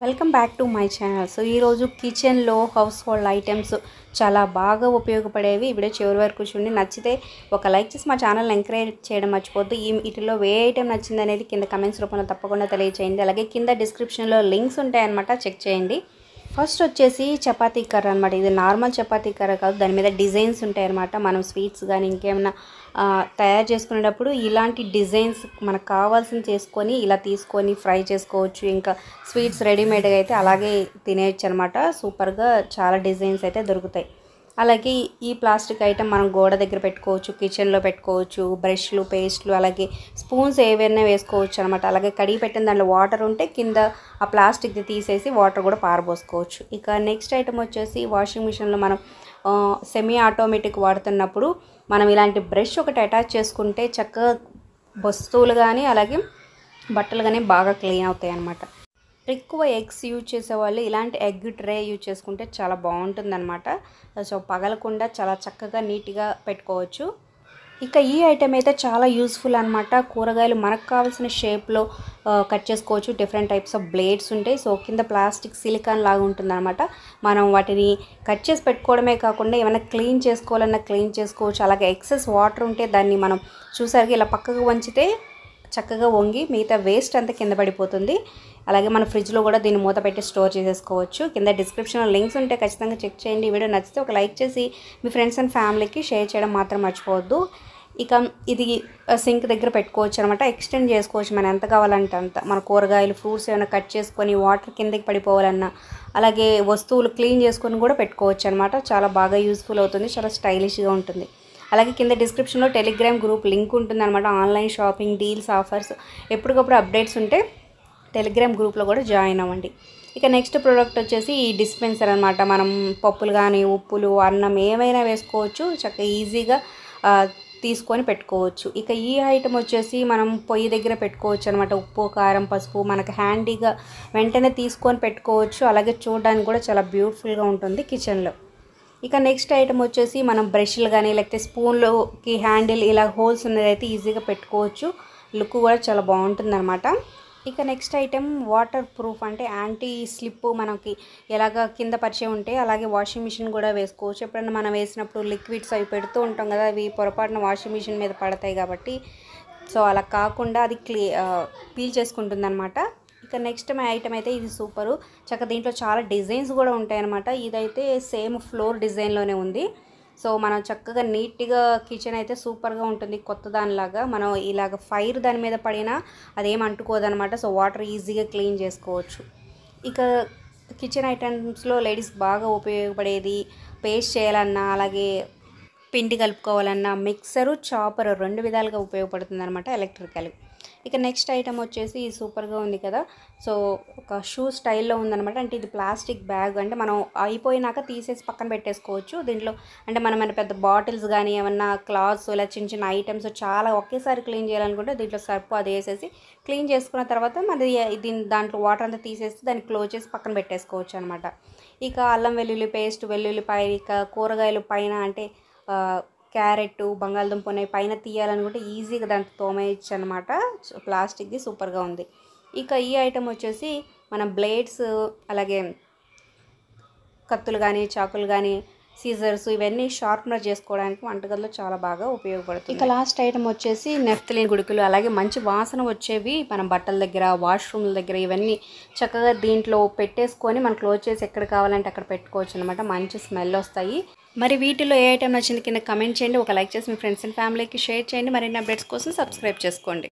welcome back to my channel so ఈరోజు కిచెన్లో house hold items చాలా బాగా ఉపయోగపడేవి ఇప్పుడే చివరి వరకు చూడండి నచ్చితే ఒక లైక్ చేసి మా ఛానల్ ఎంకరేజ్ చేయడం మర్చిపోద్దు ఈ వీటిలో ఏ ఐటమ్ నచ్చింది అనేది కింద కమెంట్స్ రూపంలో తప్పకుండా తెలియచేయండి అలాగే కింద డిస్క్రిప్షన్లో లింక్స్ ఉంటాయన్నమాట చెక్ చేయండి ఫస్ట్ వచ్చేసి చపాతీ కర్ర అనమాట ఇది నార్మల్ చపాతీ కర్ర కాదు దాని మీద డిజైన్స్ ఉంటాయి అనమాట మనం స్వీట్స్ కానీ ఇంకేమైనా ఆ, తయారు చేసుకునేటప్పుడు ఇలాంటి డిజైన్స్ మనకు కావాల్సింది చేసుకొని ఇలా తీసుకొని ఫ్రై చేసుకోవచ్చు ఇంకా స్వీట్స్ రెడీమేడ్గా అయితే అలాగే తినేయచ్చు అనమాట సూపర్గా చాలా డిజైన్స్ అయితే దొరుకుతాయి అలాగే ఈ ప్లాస్టిక్ ఐటమ్ మనం గోడ దగ్గర పెట్టుకోవచ్చు కిచెన్లో పెట్టుకోవచ్చు బ్రష్లు పేస్ట్లు అలాగే స్పూన్స్ ఏవైనా వేసుకోవచ్చు అనమాట అలాగే కడిగి పెట్టిన దాంట్లో వాటర్ ఉంటే కింద ఆ ప్లాస్టిక్ది తీసేసి వాటర్ కూడా పారబోసుకోవచ్చు ఇక నెక్స్ట్ ఐటమ్ వచ్చేసి వాషింగ్ మిషన్లో మనం సెమీ ఆటోమేటిక్ వాడుతున్నప్పుడు మనం ఇలాంటి బ్రష్ ఒకటి అటాచ్ చేసుకుంటే చక్కగా వస్తువులు కానీ అలాగే బట్టలు కానీ బాగా క్లీన్ అవుతాయి అన్నమాట ఎక్కువ ఎగ్స్ యూజ్ చేసేవాళ్ళు ఇలాంటి ఎగ్ ట్రే యూజ్ చేసుకుంటే చాలా బాగుంటుందన్నమాట సో పగలకుండా చాలా చక్కగా నీట్గా పెట్టుకోవచ్చు ఇక ఈ ఐటెం అయితే చాలా యూస్ఫుల్ అనమాట కూరగాయలు మనకు కావాల్సిన షేప్లో కట్ చేసుకోవచ్చు డిఫరెంట్ టైప్స్ ఆఫ్ బ్లేడ్స్ ఉంటాయి సో కింద ప్లాస్టిక్ సిలికాన్ లాగా ఉంటుందన్నమాట మనం వాటిని కట్ చేసి పెట్టుకోవడమే కాకుండా ఏమైనా క్లీన్ చేసుకోవాలన్నా క్లీన్ చేసుకోవచ్చు అలాగే ఎక్సెస్ వాటర్ ఉంటే దాన్ని మనం చూసారుగా ఇలా పక్కకు వంచితే చక్కగా వంగి మిగతా వేస్ట్ అంతా కింద పడిపోతుంది అలాగే మన ఫ్రిడ్జ్లో కూడా దీన్ని మూత పెట్టి స్టోర్ చేసేసుకోవచ్చు కింద డిస్క్రిప్షన్లో లింక్స్ ఉంటే ఖచ్చితంగా చెక్ చేయండి ఈ వీడియో నచ్చితే ఒక లైక్ చేసి మీ ఫ్రెండ్స్ అండ్ ఫ్యామిలీకి షేర్ చేయడం మాత్రం మర్చిపోవద్దు ఇక ఇది సింక్ దగ్గర పెట్టుకోవచ్చు అనమాట ఎక్స్టెండ్ చేసుకోవచ్చు మనం ఎంత కావాలంటే అంత మన కూరగాయలు ఫ్రూట్స్ ఏమైనా కట్ చేసుకొని వాటర్ కిందకి పడిపోవాలన్నా అలాగే వస్తువులు క్లీన్ చేసుకొని కూడా పెట్టుకోవచ్చు అనమాట చాలా బాగా యూస్ఫుల్ అవుతుంది చాలా స్టైలిష్గా ఉంటుంది అలాగే కింద డిస్క్రిప్షన్లో టెలిగ్రామ్ గ్రూప్ లింక్ ఉంటుంది అనమాట ఆన్లైన్ షాపింగ్ డీల్స్ ఆఫర్స్ ఎప్పటికప్పుడు అప్డేట్స్ ఉంటే టెలిగ్రామ్ గ్రూప్లో కూడా జాయిన్ అవ్వండి ఇక నెక్స్ట్ ప్రోడక్ట్ వచ్చేసి ఈ డిస్పెన్సర్ అనమాట మనం పప్పులు కానీ ఉప్పులు అన్నం ఏమైనా వేసుకోవచ్చు చక్కగా ఈజీగా ఆ, తీసుకొని పెట్టుకోవచ్చు ఇక ఈ ఐటమ్ వచ్చేసి మనం పొయ్యి దగ్గర పెట్టుకోవచ్చు అనమాట ఉప్పు కారం పసుపు మనకు హ్యాండీగా వెంటనే తీసుకొని పెట్టుకోవచ్చు అలాగే చూడడానికి కూడా చాలా బ్యూటిఫుల్గా ఉంటుంది కిచెన్లో ఇక నెక్స్ట్ ఐటమ్ వచ్చేసి మనం బ్రష్లు కానీ లేకపోతే స్పూన్లోకి హ్యాండిల్ ఇలా హోల్స్ ఉన్నదైతే ఈజీగా పెట్టుకోవచ్చు లుక్ కూడా చాలా బాగుంటుంది అనమాట ఇక నెక్స్ట్ ఐటెం వాటర్ ప్రూఫ్ అంటే యాంటీ స్లిప్ మనకి ఎలాగ కింద పరిచయం ఉంటే అలాగే వాషింగ్ మిషన్ కూడా వేసుకోవచ్చు ఎప్పుడైనా మనం వేసినప్పుడు లిక్విడ్స్ అవి పెడుతూ ఉంటాం కదా అవి పొరపాటున వాషింగ్ మిషన్ మీద పడతాయి కాబట్టి సో అలా కాకుండా అది క్లీ పీల్ చేసుకుంటుంది అనమాట ఇక నెక్స్ట్ మై ఐటమ్ అయితే ఇది సూపరు చక్కగా దీంట్లో చాలా డిజైన్స్ కూడా ఉంటాయన్నమాట ఇదైతే సేమ్ ఫ్లోర్ డిజైన్లోనే ఉంది సో మనం చక్కగా నీట్గా కిచెన్ అయితే సూపర్గా ఉంటుంది కొత్త దానిలాగా మనం ఇలాగ ఫైర్ దాని మీద పడినా అదేం అంటుకోదనమాట సో వాటర్ ఈజీగా క్లీన్ చేసుకోవచ్చు ఇక కిచెన్ ఐటమ్స్లో లేడీస్ బాగా ఉపయోగపడేది పేస్ట్ చేయాలన్నా అలాగే పిండి కలుపుకోవాలన్నా మిక్సరు చాపర్ రెండు విధాలుగా ఉపయోగపడుతుంది అనమాట ఎలక్ట్రికల్ ఇక నెక్స్ట్ ఐటమ్ వచ్చేసి ఇది సూపర్గా ఉంది కదా సో ఒక షూ స్టైల్లో ఉందన్నమాట అంటే ఇది ప్లాస్టిక్ బ్యాగ్ అంటే మనం అయిపోయినాక తీసేసి పక్కన పెట్టేసుకోవచ్చు దీంట్లో అంటే మనం ఏమైనా పెద్ద బాటిల్స్ కానీ ఏమన్నా క్లాత్స్ ఇలా చిన్న చిన్న ఐటమ్స్ చాలా ఒకేసారి క్లీన్ చేయాలనుకుంటే దీంట్లో సర్పు అది వేసేసి క్లీన్ చేసుకున్న తర్వాత మరి దీని దాంట్లో వాటర్ అంతా తీసేసి దాన్ని క్లోజ్ చేసి పక్కన పెట్టేసుకోవచ్చు అనమాట ఇక అల్లం వెల్లుల్లి పేస్ట్ వెల్లుల్లిపాయ ఇక కూరగాయలు పైన అంటే ఆ, క్యారెట్ బంగాళదుంప ఉన్నాయి పైన తీయాలనుకుంటే ఈజీగా దాంతో తోమేయచ్చు అనమాట ప్లాస్టిక్ది సూపర్గా ఉంది ఇక ఈ ఐటమ్ వచ్చేసి మనం బ్లేడ్స్ అలాగే కత్తులు కానీ చాకులు కానీ సీజర్స్ ఇవన్నీ షార్ప్నర్ చేసుకోవడానికి వంటగదిలో చాలా బాగా ఉపయోగపడుతుంది ఇక లాస్ట్ ఐటమ్ వచ్చేసి నెఫ్తలిన్ గుడికలు అలాగే మంచి వాసన వచ్చేవి మనం బట్టల దగ్గర వాష్రూమ్ల దగ్గర ఇవన్నీ చక్కగా దీంట్లో పెట్టేసుకొని మనం క్లోజ్ చేసి ఎక్కడ కావాలంటే అక్కడ పెట్టుకోవచ్చు అనమాట మంచి స్మెల్ వస్తాయి మరి వీటిలో ఏ ఐటమ్ నచ్చింది కింద కమెంట్ చేయండి ఒక లైక్ చేసి మీ ఫ్రెండ్స్ అండ్ ఫ్యామిలీకి షేర్ చేయండి మరిన్ని అప్డేట్స్ కోసం సబ్స్క్రైబ్ చేసుకోండి